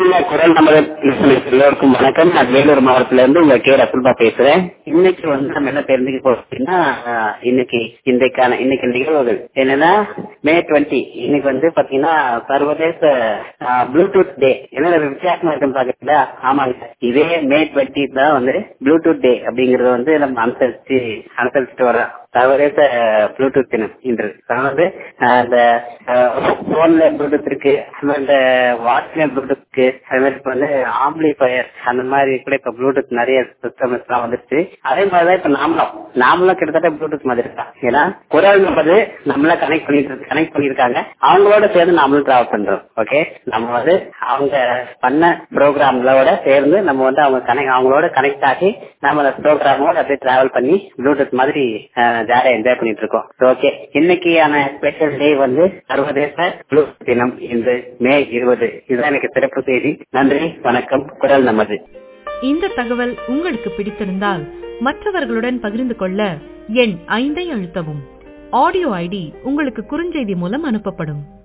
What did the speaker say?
இல்ல, குரல் நமது எல்லோருக்கும் வணக்கம் நான் வேலூர் மாவட்டத்துல இருந்து உங்க கே ரசுல்பா பேசுறேன் இன்னைக்கு வந்து நம்ம என்ன தெரிஞ்சுக்க போறோம் அப்படின்னா ஆஹ், இன்னைக்கு இன்றைக்கான இன்னைக்கு நிகழ்வுகள் என்னன்னா மே டுவெண்ட்டி இன்னைக்கு வந்து பாத்தீங்கன்னா சர்வதேச ப்ளூடூத் டே என்ன வித்தியாசமா இருக்குன்னு பாக்குறீங்களா ஆமாங்க இதே மே டுவெண்ட்டி தான் வந்து ப்ளூடூத் டே அப்படிங்கறது வந்து நம்ம அனுசரிச்சு அனுசரிச்சுட்டு வரோம் சர்வதேச ப்ளூடூத் தினம் இன்று அதாவது வந்து ஆஹ், இந்த போன்ல ப்ளூடூத் இருக்கு அப்புறம் இந்த வாட்ச்ல ப்ளூடூத் இருக்கு அது மாதிரி இப்ப வந்து ஆம்பிளிஃபயர் அந்த மாதிரி கூட இப்ப ப்ளூடூத் நிறைய சிஸ்டம்ஸ் எல்லாம் வந்துருச்சு அதே மாதிரிதான் இப்ப நாமளும் நாமளும் கிட்டத்தட்ட ப்ளூடூத் மாதிரி இருக்கா ஏன்னா குரல் என்பது நம்மள கனெக்ட் பண்ணிட்டு கனெக்ட் பண்ணிருக்காங்க அவங்களோட சேர்ந்து நாமளும் டிராவல் பண்றோம் ஓகே நம்ம வந்து அவங்க பண்ண ப்ரோக்ராம்களோட சேர்ந்து நம்ம வந்து அவங்க கனெக்ட் அவங்களோட கனெக்ட் ஆகி நம்ம அந்த ப்ரோக்ராமோட அப்படியே டிராவல் பண்ணி ப்ளூடூத் மாதிரி ஜாலியா என்ஜாய் பண்ணிட்டு இருக்கோம் ஓகே இன்னைக்கான ஸ்பெஷல் டே வந்து சர்வதேச ப்ளூடூத் தினம் இன்று மே இருபது இதுதான் எனக்கு சிறப்பு செய்தி நன்றி வணக்கம் குரல் நமது இந்த தகவல் உங்களுக்கு பிடித்திருந்தால் மற்றவர்களுடன் பகிர்ந்து கொள்ள எண் ஐந்தை அழுத்தவும் ஆடியோ ஐடி உங்களுக்கு குறுஞ்செய்தி மூலம் அனுப்பப்படும்